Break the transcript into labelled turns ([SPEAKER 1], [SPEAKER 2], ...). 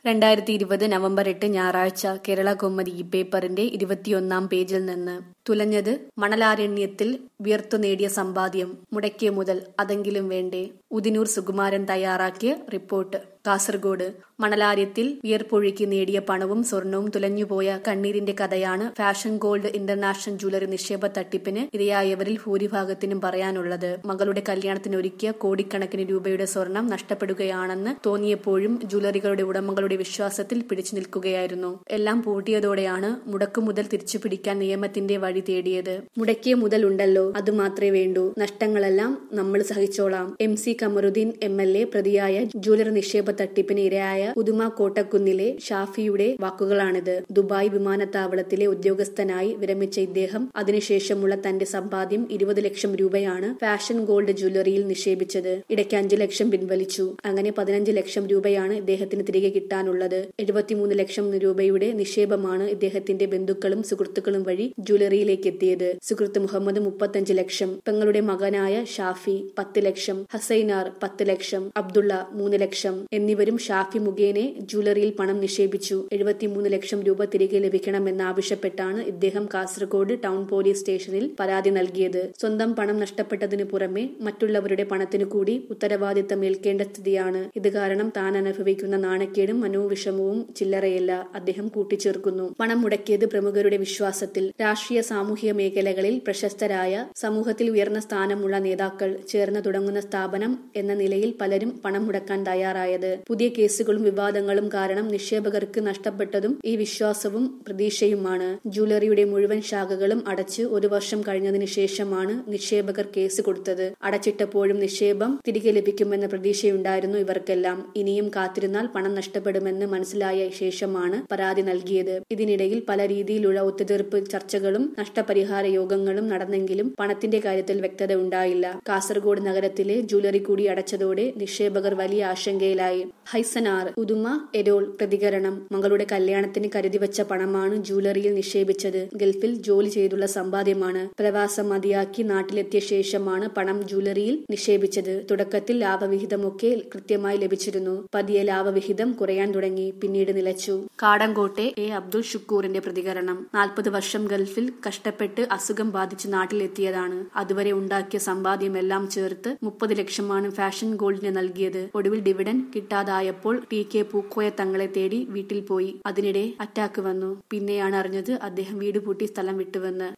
[SPEAKER 1] രണ്ടായിരത്തി ഇരുപത് നവംബർ എട്ട് ഞായറാഴ്ച കേരള കൗമുദി ഈ പേപ്പറിന്റെ ഇരുപത്തിയൊന്നാം പേജിൽ നിന്ന് തുലഞ്ഞത് മണലാരണ്യത്തിൽ വിയർത്തു നേടിയ സമ്പാദ്യം മുടക്കിയ മുതൽ അതെങ്കിലും വേണ്ടേ ഉദിനൂർ സുകുമാരൻ തയ്യാറാക്കിയ റിപ്പോർട്ട് കാസർഗോഡ് മണലാര്യത്തിൽ വിയർപ്പൊഴുക്കി നേടിയ പണവും സ്വർണവും തുലഞ്ഞുപോയ കണ്ണീരിന്റെ കഥയാണ് ഫാഷൻ ഗോൾഡ് ഇന്റർനാഷണൽ ജ്വല്ലറി നിക്ഷേപ തട്ടിപ്പിന് ഇരയായവരിൽ ഭൂരിഭാഗത്തിനും പറയാനുള്ളത് മകളുടെ കല്യാണത്തിന് ഒരുക്കിയ കോടിക്കണക്കിന് രൂപയുടെ സ്വർണം നഷ്ടപ്പെടുകയാണെന്ന് തോന്നിയപ്പോഴും ജ്വല്ലറികളുടെ ഉടമകളുടെ വിശ്വാസത്തിൽ പിടിച്ചു നിൽക്കുകയായിരുന്നു എല്ലാം പൂട്ടിയതോടെയാണ് മുടക്കുമുതൽ തിരിച്ചു പിടിക്കാൻ നിയമത്തിന്റെ വഴി തേടിയത് മുടക്കിയ മുതൽ ഉണ്ടല്ലോ അത് മാത്രമേ വേണ്ടൂ നഷ്ടങ്ങളെല്ലാം നമ്മൾ സഹിച്ചോളാം M C Kamaruddin M L A പ്രതിയായ ജ്വല്ലറി നിക്ഷേപ തട്ടിപ്പിന് ഇരയായ പുതുമ കോട്ടക്കുന്നിലെ ഷാഫിയുടെ വാക്കുകളാണിത് ദുബായ് വിമാനത്താവളത്തിലെ ഉദ്യോഗസ്ഥനായി വിരമിച്ച ഇദ്ദേഹം അതിനുശേഷമുള്ള തന്റെ സമ്പാദ്യം ഇരുപത് ലക്ഷം രൂപയാണ് ഫാഷൻ ഗോൾഡ് ജ്വല്ലറിയിൽ നിക്ഷേപിച്ചത് ഇടയ്ക്ക് അഞ്ചു ലക്ഷം പിൻവലിച്ചു അങ്ങനെ പതിനഞ്ച് ലക്ഷം രൂപയാണ് ഇദ്ദേഹത്തിന് തിരികെ കിട്ടാനുള്ളത് എഴുപത്തിമൂന്ന് ലക്ഷം രൂപയുടെ നിക്ഷേപമാണ് ഇദ്ദേഹത്തിന്റെ ബന്ധുക്കളും സുഹൃത്തുക്കളും വഴി ജ്വല്ലറിയിലേക്ക് എത്തിയത് സുഹൃത്ത് മുഹമ്മദ് മുപ്പത്തഞ്ച് ലക്ഷം പെങ്ങളുടെ മകനായ ഷാഫി പത്ത് ലക്ഷം ഹസൈനാർ പത്ത് ലക്ഷം അബ്ദുള്ള മൂന്ന് ലക്ഷം എന്നിവരും ഷാഫി മുഖേനെ ജ്വല്ലറിയിൽ പണം നിക്ഷേപിച്ചു എഴുപത്തിമൂന്ന് ലക്ഷം രൂപ തിരികെ ലഭിക്കണമെന്നാവശ്യപ്പെട്ടാണ് ഇദ്ദേഹം കാസർഗോഡ് ടൗൺ പോലീസ് സ്റ്റേഷനിൽ പരാതി നൽകിയത് സ്വന്തം പണം നഷ്ടപ്പെട്ടതിനു പുറമെ മറ്റുള്ളവരുടെ പണത്തിനു കൂടി ഉത്തരവാദിത്തം ഏൽക്കേണ്ട സ്ഥിതിയാണ് ഇത് കാരണം താൻ അനുഭവിക്കുന്ന നാണക്കേടും മനോവിഷമവും ചില്ലറയല്ല അദ്ദേഹം കൂട്ടിച്ചേർക്കുന്നു പണം മുടക്കിയത് പ്രമുഖരുടെ വിശ്വാസത്തിൽ രാഷ്ട്രീയ സാമൂഹിക മേഖലകളിൽ പ്രശസ്തരായ സമൂഹത്തിൽ ഉയർന്ന സ്ഥാനമുള്ള നേതാക്കൾ ചേർന്ന് തുടങ്ങുന്ന സ്ഥാപനം എന്ന നിലയിൽ പലരും പണം മുടക്കാൻ തയ്യാറായത് പുതിയ കേസുകളും വിവാദങ്ങളും കാരണം നിക്ഷേപകർക്ക് നഷ്ടപ്പെട്ടതും ഈ വിശ്വാസവും പ്രതീക്ഷയുമാണ് ജ്വല്ലറിയുടെ മുഴുവൻ ശാഖകളും അടച്ച് ഒരു വർഷം കഴിഞ്ഞതിനു ശേഷമാണ് നിക്ഷേപകർ കേസ് കൊടുത്തത് അടച്ചിട്ടപ്പോഴും നിക്ഷേപം തിരികെ ലഭിക്കുമെന്ന പ്രതീക്ഷയുണ്ടായിരുന്നു ഇവർക്കെല്ലാം ഇനിയും കാത്തിരുന്നാൽ പണം നഷ്ടപ്പെടുമെന്ന് മനസ്സിലായ ശേഷമാണ് പരാതി നൽകിയത് ഇതിനിടയിൽ പല രീതിയിലുള്ള ഒത്തുതീർപ്പ് ചർച്ചകളും നഷ്ടപരിഹാര യോഗങ്ങളും നടന്നെങ്കിലും പണത്തിന്റെ കാര്യത്തിൽ വ്യക്തത ഉണ്ടായില്ല കാസർഗോഡ് നഗരത്തിലെ ജ്വല്ലറി കൂടി അടച്ചതോടെ നിക്ഷേപകർ വലിയ ആശങ്കയിലായി ഹൈസനാർ ഉദുമ എരോൾ പ്രതികരണം മകളുടെ കല്യാണത്തിന് കരുതിവച്ച പണമാണ് ജ്വല്ലറിയിൽ നിക്ഷേപിച്ചത് ഗൾഫിൽ ജോലി ചെയ്തുള്ള സമ്പാദ്യമാണ് പ്രവാസം മതിയാക്കി നാട്ടിലെത്തിയ ശേഷമാണ് പണം ജ്വല്ലറിയിൽ നിക്ഷേപിച്ചത് തുടക്കത്തിൽ ലാഭവിഹിതമൊക്കെ കൃത്യമായി ലഭിച്ചിരുന്നു പതിയെ ലാഭവിഹിതം കുറയാൻ തുടങ്ങി പിന്നീട് നിലച്ചു കാടങ്കോട്ടെ എ അബ്ദുൾ ഷുക്കൂറിന്റെ പ്രതികരണം നാൽപ്പത് വർഷം ഗൾഫിൽ കഷ്ടപ്പെട്ട് അസുഖം ബാധിച്ച് നാട്ടിലെത്തിയതാണ് അതുവരെ ഉണ്ടാക്കിയ സമ്പാദ്യമെല്ലാം ചേർത്ത് മുപ്പത് ലക്ഷമാണ് ഫാഷൻ ഗോൾഡിന് നൽകിയത് ഒടുവിൽ ഡിവിഡൻ കിട്ടാതായപ്പോൾ ടി കെ പൂക്കോയ തങ്ങളെ തേടി വീട്ടിൽ പോയി അതിനിടെ അറ്റാക്ക് വന്നു പിന്നെയാണ് അറിഞ്ഞത് അദ്ദേഹം വീട് പൂട്ടി സ്ഥലം വിട്ടുവെന്ന്